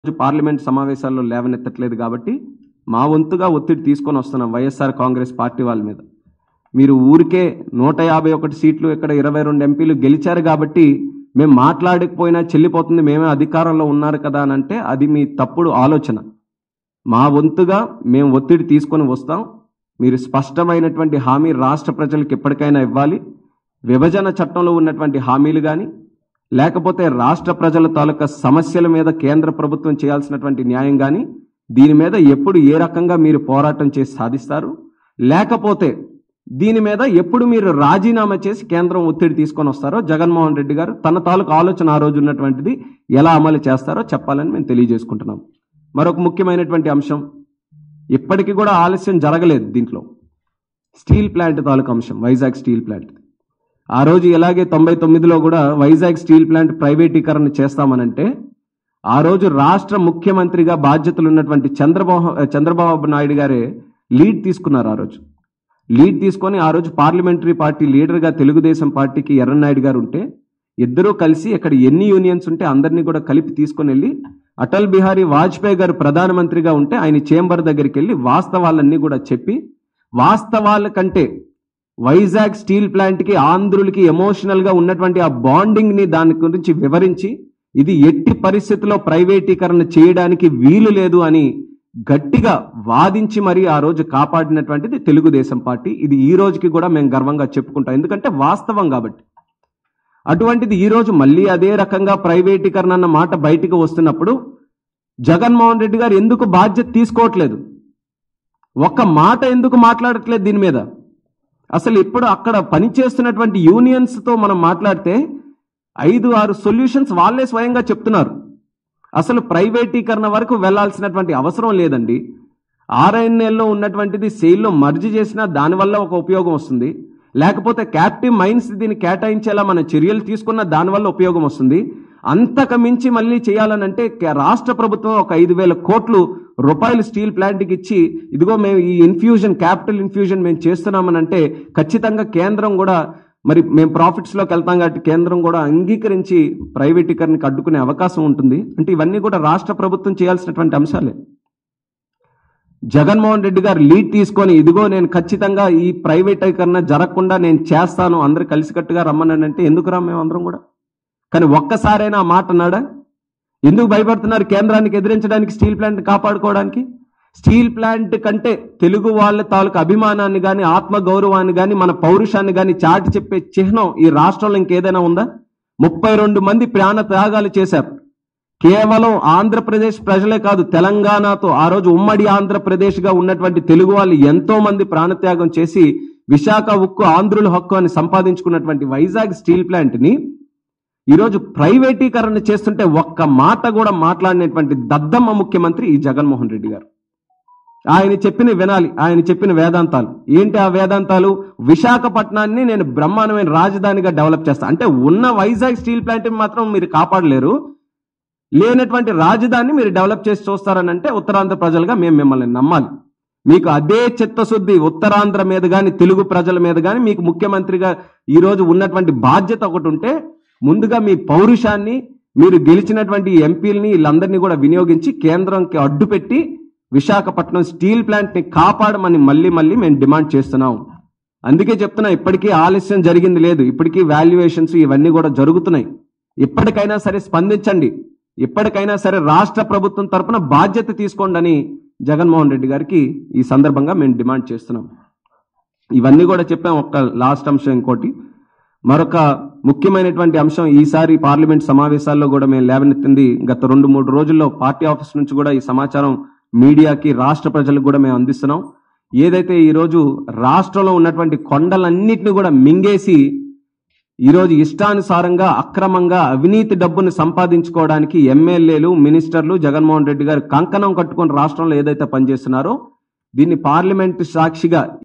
రోజు పార్లమెంట్ సమావేశాల్లో లేవనెత్తట్లేదు కాబట్టి మా వంతుగా ఒత్తిడి తీసుకొని వస్తున్నాం వైఎస్ఆర్ కాంగ్రెస్ పార్టీ వాళ్ళ మీద మీరు ఊరికే నూట యాభై ఒకటి సీట్లు ఇక్కడ ఇరవై రెండు ఎంపీలు గెలిచారు కాబట్టి మేము మాట్లాడకపోయినా చెల్లిపోతుంది మేమే అధికారంలో ఉన్నారు కదా అని అంటే అది మీ తప్పుడు ఆలోచన మా వంతుగా మేము ఒత్తిడి తీసుకొని వస్తాం మీరు స్పష్టమైనటువంటి హామీ రాష్ట్ర ప్రజలకు ఎప్పటికైనా ఇవ్వాలి విభజన చట్టంలో ఉన్నటువంటి హామీలు కానీ లేకపోతే రాష్ట్ర ప్రజల తాలూకా సమస్యల మీద కేంద్ర ప్రభుత్వం చేయాల్సినటువంటి న్యాయం కానీ దీని మీద ఎప్పుడు ఏ రకంగా మీరు పోరాటం చేసి సాధిస్తారు లేకపోతే దీని మీద ఎప్పుడు మీరు రాజీనామా చేసి కేంద్రం ఒత్తిడి తీసుకొని వస్తారో జగన్మోహన్ రెడ్డి గారు తన తాలూకు ఆలోచన ఆ రోజు ఉన్నటువంటిది ఎలా అమలు చేస్తారో చెప్పాలని మేము తెలియజేసుకుంటున్నాం మరొక ముఖ్యమైనటువంటి అంశం ఇప్పటికీ కూడా ఆలస్యం జరగలేదు దీంట్లో స్టీల్ ప్లాంట్ తాలూకు అంశం వైజాగ్ స్టీల్ ప్లాంట్ ఆ రోజు ఇలాగే తొంభై తొమ్మిదిలో కూడా వైజాగ్ స్టీల్ ప్లాంట్ ప్రైవేటీకరణ చేస్తామనంటే ఆ రోజు రాష్ట్ర ముఖ్యమంత్రిగా బాధ్యతలు ఉన్నటువంటి చంద్రబాబు చంద్రబాబు నాయుడు గారే లీడ్ తీసుకున్నారు ఆ రోజు లీడ్ తీసుకొని ఆ రోజు పార్లమెంటరీ పార్టీ లీడర్గా తెలుగుదేశం పార్టీకి ఎర్రనాయుడు గారు ఉంటే ఇద్దరూ కలిసి ఇక్కడ ఎన్ని యూనియన్స్ ఉంటే అందరినీ కూడా కలిపి తీసుకొని వెళ్ళి అటల్ బిహారీ వాజ్పేయి గారు ప్రధానమంత్రిగా ఉంటే ఆయన చేంబర్ దగ్గరికి వెళ్ళి వాస్తవాలన్నీ కూడా చెప్పి వాస్తవాల కంటే వైజాగ్ స్టీల్ ప్లాంట్కి ఆంధ్రులకి ఎమోషనల్గా ఉన్నటువంటి ఆ బాండింగ్ని దాని గురించి వివరించి ఇది ఎట్టి పరిస్థితిలో ప్రైవేటీకరణ చేయడానికి వీలు లేదు అని గట్టిగా వాదించి మరి ఆ రోజు కాపాడినటువంటిది తెలుగుదేశం పార్టీ ఇది ఈ రోజుకి కూడా మేము గర్వంగా చెప్పుకుంటాం ఎందుకంటే వాస్తవం కాబట్టి అటువంటిది ఈ రోజు మళ్ళీ అదే రకంగా ప్రైవేటీకరణ అన్న మాట బయటికి వస్తున్నప్పుడు జగన్మోహన్ రెడ్డి గారు ఎందుకు బాధ్యత తీసుకోవట్లేదు ఒక్క మాట ఎందుకు మాట్లాడట్లేదు దీని మీద అసలు ఇప్పుడు అక్కడ పనిచేస్తున్నటువంటి యూనియన్స్తో మనం మాట్లాడితే ఐదు ఆరు సొల్యూషన్స్ వాళ్ళే స్వయంగా చెప్తున్నారు అసలు ప్రైవేటీకరణ వరకు వెళ్లాల్సినటువంటి అవసరం లేదండి ఆర్ఐఎన్ఎల్లో ఉన్నటువంటిది సెయిల్లో మర్జ్ చేసినా దానివల్ల ఒక ఉపయోగం వస్తుంది లేకపోతే క్యాప్టివ్ మైన్స్ దీన్ని కేటాయించేలా మన చర్యలు తీసుకున్న దానివల్ల ఉపయోగం వస్తుంది అంతకు మించి మళ్ళీ చేయాలనంటే కే- రాష్ట్ర ప్రభుత్వం ఒక ఐదు వేల కోట్లు రూపాయలు స్టీల్ ప్లాంట్కి ఇచ్చి ఇదిగో మేము ఈ ఇన్ఫ్యూజన్ క్యాపిటల్ ఇన్ఫ్యూజన్ మేము చేస్తున్నామని అంటే ఖచ్చితంగా కేంద్రం కూడా మరి మేము ప్రాఫిట్స్లోకి వెళ్తాం కాబట్టి కేంద్రం కూడా అంగీకరించి ప్రైవేటీకరణకి అడ్డుకునే అవకాశం ఉంటుంది అంటే ఇవన్నీ కూడా రాష్ట్ర ప్రభుత్వం చేయాల్సినటువంటి అంశాలే జగన్మోహన్ రెడ్డి గారు లీడ్ తీసుకొని ఇదిగో నేను ఖచ్చితంగా ఈ ప్రైవేటీకరణ జరగకుండా నేను చేస్తాను అందరు కలిసికట్టుగా రమ్మనంటే ఎందుకు రా మేము అందరం కూడా కానీ ఒక్కసారైనా ఆ మాట అన్నాడా ఎందుకు భయపడుతున్నారు కేంద్రానికి ఎదిరించడానికి స్టీల్ ప్లాంట్ కాపాడుకోవడానికి స్టీల్ ప్లాంట్ కంటే తెలుగు వాళ్ళ తాలూకు అభిమానాన్ని కానీ ఆత్మ గౌరవాన్ని కానీ మన పౌరుషాన్ని కానీ చాటి చెప్పే చిహ్నం ఈ రాష్ట్రంలో ఇంకేదైనా ఉందా ముప్పై రెండు మంది ప్రాణ త్యాగాలు చేశారు కేవలం ఆంధ్రప్రదేశ్ ప్రజలే కాదు తెలంగాణతో ఆ రోజు ఉమ్మడి ఆంధ్రప్రదేశ్గా ఉన్నటువంటి తెలుగు వాళ్ళు ఎంతో మంది ప్రాణత్యాగం చేసి విశాఖ ఉక్కు ఆంధ్రుల హక్కు అని సంపాదించుకున్నటువంటి వైజాగ్ స్టీల్ ప్లాంట్ని ఈరోజు ప్రైవేటీకరణ చేస్తుంటే ఒక్క మాట కూడా మాట్లాడినటువంటి దద్దమ్మ ముఖ్యమంత్రి ఈ జగన్మోహన్ రెడ్డి గారు ఆయన చెప్పిన వినాలి ఆయన చెప్పిన వేదాంతాలు ఏంటి ఆ వేదాంతాలు విశాఖపట్నాన్ని నేను బ్రహ్మాండమైన రాజధానిగా డెవలప్ చేస్తా అంటే ఉన్న వైజాగ్ స్టీల్ ప్లాంట్ మాత్రం మీరు కాపాడలేరు లేనటువంటి రాజధానిని మీరు డెవలప్ చేసి చూస్తారని అంటే ఉత్తరాంధ్ర ప్రజలుగా మేము మిమ్మల్ని నమ్మాలి మీకు అదే చిత్తశుద్ధి ఉత్తరాంధ్ర మీద కానీ తెలుగు ప్రజల మీద కానీ మీకు ముఖ్యమంత్రిగా ఈరోజు ఉన్నటువంటి బాధ్యత ఒకటి ఉంటే ముందుగా మీ పౌరుషాన్ని మీరు గెలిచినటువంటి ఎంపీలని వీళ్ళందరినీ కూడా వినియోగించి కేంద్రంకి అడ్డుపెట్టి విశాఖపట్నం స్టీల్ ప్లాంట్ని కాపాడమని మళ్ళీ మళ్ళీ మేము డిమాండ్ చేస్తున్నాం అందుకే చెప్తున్నా ఇప్పటికీ ఆలస్యం జరిగింది లేదు ఇప్పటికీ వాల్యుయేషన్స్ ఇవన్నీ కూడా జరుగుతున్నాయి ఇప్పటికైనా సరే స్పందించండి ఇప్పటికైనా సరే రాష్ట్ర ప్రభుత్వం తరపున బాధ్యత తీసుకోండి అని జగన్మోహన్ రెడ్డి గారికి ఈ సందర్భంగా మేము డిమాండ్ చేస్తున్నాం ఇవన్నీ కూడా చెప్పాం ఒక్క లాస్ట్ అంశం ఇంకోటి మరొక ముఖ్యమైనటువంటి అంశం ఈసారి పార్లమెంట్ సమావేశాల్లో కూడా మేము లేవనెత్తింది గత రెండు మూడు రోజుల్లో పార్టీ ఆఫీస్ నుంచి కూడా ఈ సమాచారం మీడియాకి రాష్ట్ర ప్రజలకు కూడా మేము అందిస్తున్నాం ఏదైతే ఈరోజు రాష్ట్రంలో ఉన్నటువంటి కొండలన్నింటినీ కూడా మింగేసి ఈరోజు ఇష్టానుసారంగా అక్రమంగా అవినీతి డబ్బును సంపాదించుకోవడానికి ఎమ్మెల్యేలు మినిస్టర్లు జగన్మోహన్ రెడ్డి గారు కంకణం కట్టుకొని రాష్ట్రంలో ఏదైతే పనిచేస్తున్నారో దీన్ని పార్లమెంటు సాక్షిగా